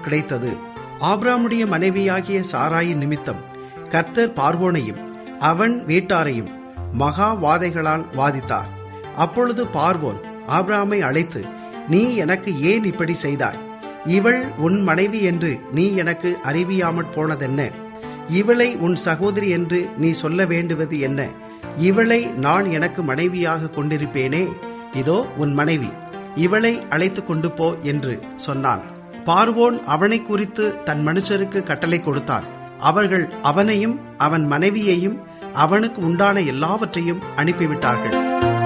கிடைத்தது ஆபிராமுடைய மனைவியாகிய சாராயின் நிமித்தம் கர்த்தர் பார்வோனையும் அவன் வீட்டாரையும் மகா வாதைகளால் வாதித்தார் அப்பொழுது பார்வோன் ஆபிராமை அழைத்து நீ எனக்கு ஏன் இப்படி செய்தாய் இவள் உன் மனைவி என்று நீ எனக்கு அறிவியாமற் போனதென்ன இவளை உன் சகோதரி என்று நீ சொல்ல வேண்டுவது என்ன இவளை நான் எனக்கு மனைவியாக கொண்டிருப்பேனே இதோ உன் மனைவி இவளை அழைத்து கொண்டு போ என்று சொன்னான் பார்வோன் அவனை குறித்து தன் மனுஷருக்கு கட்டளை கொடுத்தான் அவர்கள் அவனையும் அவன் மனைவியையும் அவனுக்கு உண்டான எல்லாவற்றையும் அனுப்பிவிட்டார்கள்